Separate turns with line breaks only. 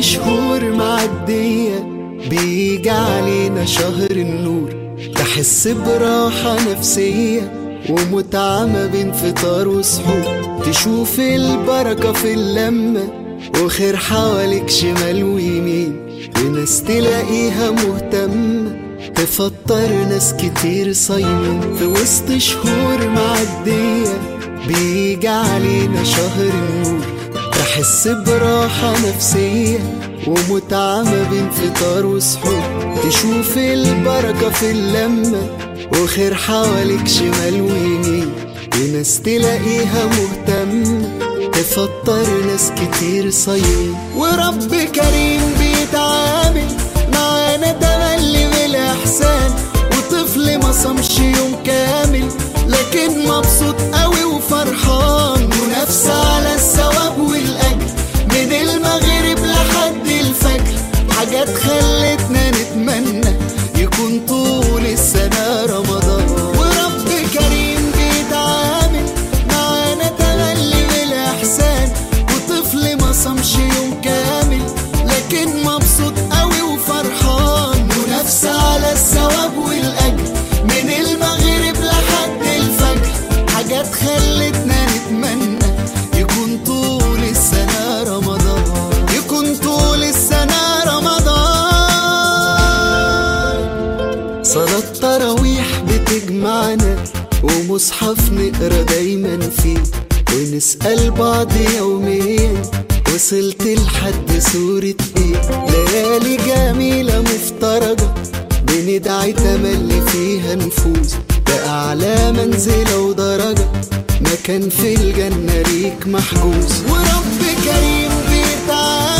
شهور معدية بيجي علينا شهر النور تحس براحة نفسية ومتعة ما بين فطار وسحور تشوف البركة في اللمة وخير حواليك شمال ويمين وناس تلاقيها مهتمة تفطر ناس كتير صايمين في وسط شهور معدية بيجي علينا شهر النور تحس براحة نفسية ومتعة ما بين فطار وسحور تشوف البركة في اللمة وخير حواليك شمال ويمين وناس تلاقيها مهتمة تفطر ناس كتير صايمين ورب كريم بيتعامل معانا تملي بالإحسان وطفل ما صامش يوم كامل لكن مبسوط قوي وفرحان منافسة على الثواب والأجر من المغرب لحد الفجر حاجات خلتنا نتمنى يكون طول السنة رمضان ورب كريم بيتعامل معانا تملي بالإحسان وطفل ما صامش يوم كامل لكن مبسوط قوي وفرحان منافسة على الثواب والأجر من المغرب لحد الفجر حاجات خلتنا نتمنى يكون طول السنة رمضان يكون طول السنة رمضان صلاة تراويح بتجمعنا ومصحف نقرا دايما فيه ونسأل بعض يوميا وصلت لحد سورة ايه ليالي جميلة مفترجة بندعي تملي فيها نفوز بأعلى منزلة ودرجة مكان في الجنة ليك محجوز ورب كريم بيتعامل